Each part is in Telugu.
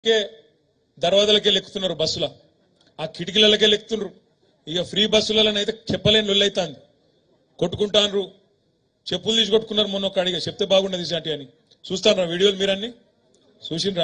కే దర్వాజలకే లెక్కుతున్నారు బస్సుల ఆ కిటికీలకే లెక్కుతున్నారు ఇక ఫ్రీ బస్సులలో అయితే చెప్పలేని లొల్లైతాంది కొట్టుకుంటాన్రు చెప్పులు తీసి కొట్టుకున్నారు మొన్న ఒక అడిగా చెప్తే బాగుండదు ఇసాటి అని చూస్తాను వీడియోలు మీరన్నీ చూసిండ్రా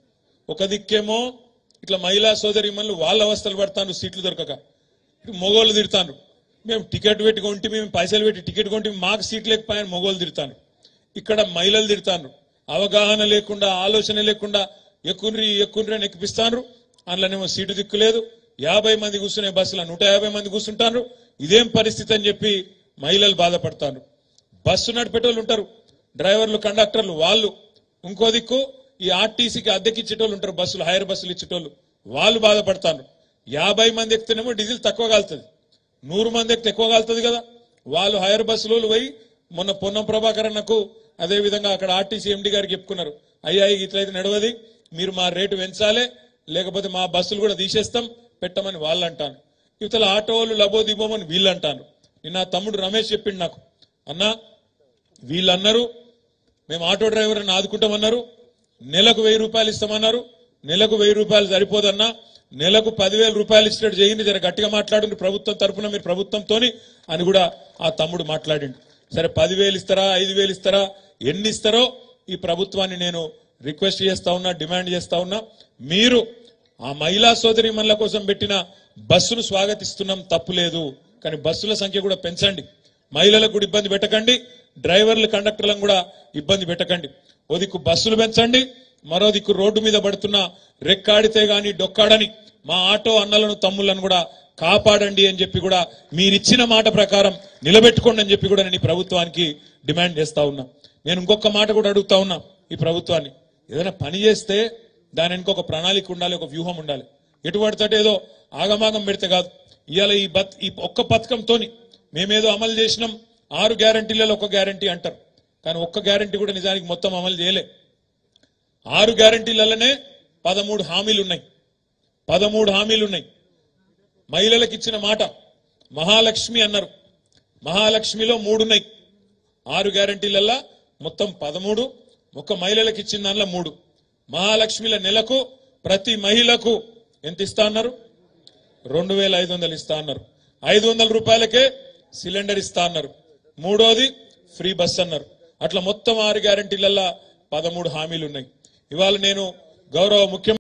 ఒక దిక్కేమో ఇట్లా మహిళా సోదరి వాళ్ళ అవస్థలు పడతాను సీట్లు దొరకక ఇటు మొగోళ్ళు తిడతాను మేము టికెట్ పెట్టి కొంటే మేము పైసలు పెట్టి టికెట్ కొంటే మాకు సీట్ లేకపోయాను మొగోళ్ళు తిడతాను ఇక్కడ మహిళలు తిడతాను అవగాహన లేకుండా ఆలోచన లేకుండా ఎక్కుండ్రి ఎక్కుండ్రి అని ఎక్కిపిస్తాను అందులోనేమో సీటు దిక్కులేదు యాభై మంది కూర్చునే బస్సులో నూట యాభై మంది కూర్చుంటారు ఇదేం పరిస్థితి అని చెప్పి మహిళలు బాధపడతారు బస్సు నడిపేటోళ్ళు ఉంటారు డ్రైవర్లు కండక్టర్లు వాళ్ళు ఇంకో దిక్కు ఈ ఆర్టీసీకి అద్దెకి ఇచ్చేటోళ్ళు ఉంటారు బస్సులు హైర్ బస్సులు ఇచ్చేటోళ్ళు వాళ్ళు బాధపడతారు యాభై మంది ఎక్కితేనేమో డీజిల్ తక్కువ కాలుతుంది నూరు మంది ఎక్కితే ఎక్కువ కాలుతుంది కదా వాళ్ళు హైర్ బస్సులో పోయి మొన్న పొన్నం ప్రభాకర్ అన్నకు అదే విధంగా అక్కడ ఆర్టీసీ ఎండి గారికి చెప్పుకున్నారు అయ్యా ఇట్లయితే నడవది మీరు మా రేటు పెంచాలే లేకపోతే మా బస్సులు కూడా తీసేస్తాం పెట్టమని వాళ్ళు అంటాను ఇవతల ఆటో వాళ్ళు లబో దిబోమని వీళ్ళు అంటాను నిన్న నా తమ్ముడు రమేష్ చెప్పిండు నాకు అన్నా వీళ్ళు అన్నారు మేము ఆటో డ్రైవర్ని ఆదుకుంటామన్నారు నెలకు వెయ్యి రూపాయలు ఇస్తామన్నారు నెలకు వెయ్యి రూపాయలు సరిపోదన్నా నెలకు పదివేల రూపాయలు ఇచ్చినట్టు చేయండి జర గట్టిగా మాట్లాడండి ప్రభుత్వం తరపున మీరు ప్రభుత్వంతోని అని కూడా ఆ తమ్ముడు మాట్లాడిండు సరే పదివేలు ఇస్తారా ఐదు వేలు ఇస్తారా ఎన్ని ఇస్తారో ఈ ప్రభుత్వాన్ని నేను రిక్వెస్ట్ చేస్తా ఉన్నా డిమాండ్ చేస్తా ఉన్నా మీరు ఆ మహిళా సోదరి కోసం పెట్టిన బస్సును స్వాగతిస్తున్నాం తప్పు లేదు కానీ బస్సుల సంఖ్య కూడా పెంచండి మహిళలకు కూడా ఇబ్బంది పెట్టకండి డ్రైవర్లు కండక్టర్లను కూడా ఇబ్బంది పెట్టకండి ఓ దిక్కు బస్సులు పెంచండి మరో దిక్కు రోడ్డు మీద పడుతున్న రెక్కాడితే గాని డొక్కాడని మా ఆటో అన్నలను తమ్ములను కూడా కాపాడండి అని చెప్పి కూడా మీరిచ్చిన మాట ప్రకారం నిలబెట్టుకోండి అని చెప్పి కూడా నేను ఈ ప్రభుత్వానికి డిమాండ్ చేస్తా ఉన్నా నేను ఇంకొక మాట కూడా అడుగుతా ఉన్నా ఈ ప్రభుత్వాన్ని ఏదైనా పని చేస్తే దాని వెనుక ఒక ప్రణాళిక ఉండాలి ఒక వ్యూహం ఉండాలి ఎటు పడితే ఏదో ఆగమాగం పెడితే కాదు ఇవాళ ఈ బత్ ఈ ఒక్క పథకంతోని మేమేదో అమలు చేసినాం ఆరు గ్యారంటీలలో ఒక గ్యారంటీ అంటారు కానీ ఒక్క గ్యారంటీ కూడా నిజానికి మొత్తం అమలు చేయలే ఆరు గ్యారంటీలలోనే పదమూడు హామీలు ఉన్నాయి పదమూడు హామీలు ఉన్నాయి మహిళలకు ఇచ్చిన మాట మహాలక్ష్మి అన్నారు మహాలక్ష్మిలో మూడు ఉన్నాయి ఆరు గ్యారంటీలల్లా మొత్తం పదమూడు ఒక మహిళలకు ఇచ్చిన దానిలో మూడు మహాలక్ష్మిల నెలకు ప్రతి మహిళకు ఎంత ఇస్తా అన్నారు రెండు వేల ఐదు వందలు ఇస్తా అన్నారు ఐదు వందల రూపాయలకే సిలిండర్ ఇస్తా అన్నారు మూడోది ఫ్రీ బస్ అన్నారు అట్లా మొత్తం ఆరు గ్యారంటీలల్లా పదమూడు హామీలు ఉన్నాయి ఇవాళ నేను గౌరవ ముఖ్యమంత్రి